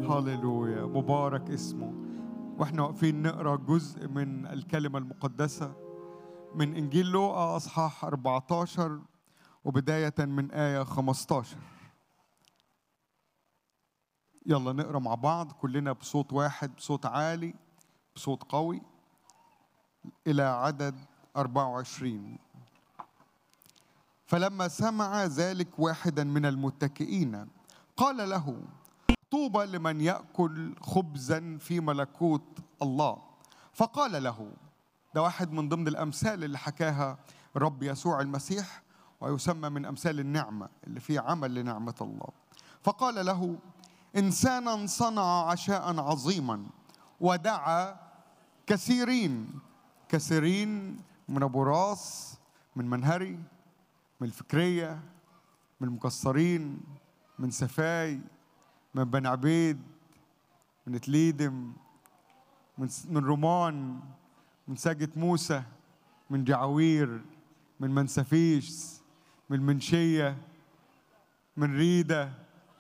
هللويا مبارك اسمه واحنا واقفين نقرا جزء من الكلمة المقدسة من إنجيل لوقا أصحاح 14 وبداية من آية 15 يلا نقرا مع بعض كلنا بصوت واحد بصوت عالي بصوت قوي إلى عدد 24 فلما سمع ذلك واحدا من المتكئين قال له طوبى لمن ياكل خبزا في ملكوت الله فقال له ده واحد من ضمن الامثال اللي حكاها الرب يسوع المسيح ويسمى من امثال النعمه اللي فيه عمل لنعمه الله فقال له انسانا صنع عشاء عظيما ودعا كثيرين كثيرين من ابو راس من منهري من الفكريه من المكسرين من سفاي من بني عبيد من تليدم من من رومان من ساجة موسى من جعوير من منسفيش من منشية من ريدة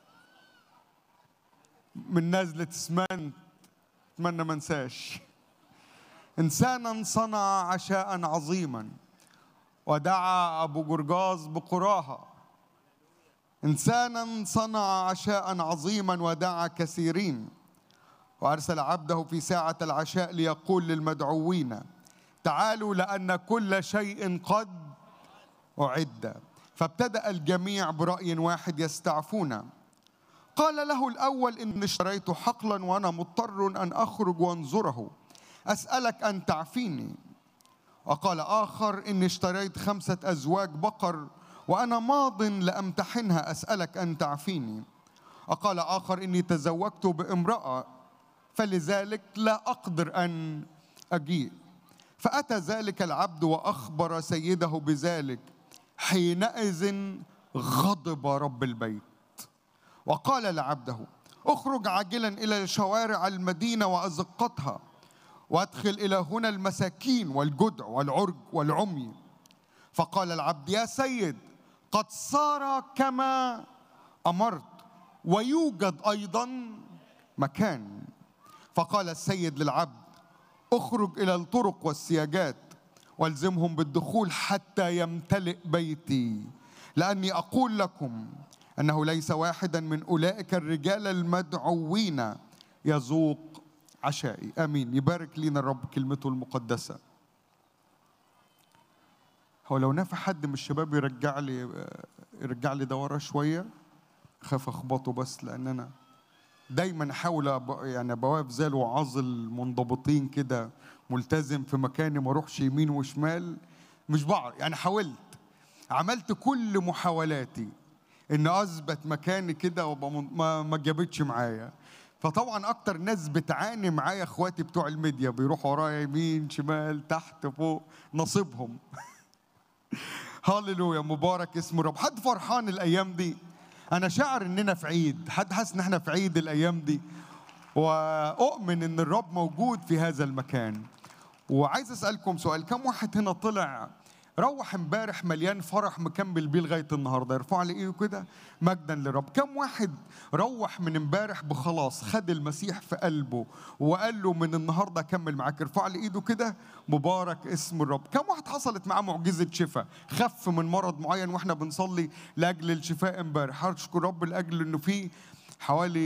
من نزلة اسمنت اتمنى ما انساش انسانا صنع عشاء عظيما ودعا ابو جرجاز بقراها انسانا صنع عشاء عظيما ودعا كثيرين وارسل عبده في ساعه العشاء ليقول للمدعوين تعالوا لان كل شيء قد اعد فابتدا الجميع براي واحد يستعفون قال له الاول ان اشتريت حقلا وانا مضطر ان اخرج وانظره اسالك ان تعفيني وقال اخر اني اشتريت خمسه ازواج بقر وأنا ماض لأمتحنها أسألك أن تعفيني وقال آخر إني تزوجت بامرأة فلذلك لا أقدر أن أجيء فأتى ذلك العبد وأخبر سيده بذلك حينئذ غضب رب البيت وقال لعبده اخرج عاجلا إلى شوارع المدينة وأزقتها وادخل إلى هنا المساكين والجدع والعرج والعمي فقال العبد يا سيد قد صار كما امرت ويوجد ايضا مكان فقال السيد للعبد اخرج الى الطرق والسياجات والزمهم بالدخول حتى يمتلئ بيتي لاني اقول لكم انه ليس واحدا من اولئك الرجال المدعوين يذوق عشائي امين يبارك لنا الرب كلمته المقدسه هو لو نافع حد من الشباب يرجع لي يرجع لي ده ورا شويه خاف اخبطه بس لان انا دايما احاول أب... يعني ابقى واقف زي الوعاظ المنضبطين كده ملتزم في مكاني ما اروحش يمين وشمال مش بعرف يعني حاولت عملت كل محاولاتي ان اثبت مكاني كده وابقى ما, ما جابتش معايا فطبعا اكتر ناس بتعاني معايا اخواتي بتوع الميديا بيروحوا ورايا يمين شمال تحت فوق نصيبهم هاللويا مبارك اسم الرب حد فرحان الايام دي انا شاعر اننا في عيد حد حاسس ان احنا في عيد الايام دي واؤمن ان الرب موجود في هذا المكان وعايز اسالكم سؤال كم واحد هنا طلع روح امبارح مليان فرح مكمل بيه لغايه النهارده يرفع لي ايده كده مجدا للرب كم واحد روح من امبارح بخلاص خد المسيح في قلبه وقال له من النهارده اكمل معاك ارفع لي ايده كده مبارك اسم الرب كم واحد حصلت معاه معجزه شفاء خف من مرض معين واحنا بنصلي لاجل الشفاء امبارح اشكر رب لاجل انه في حوالي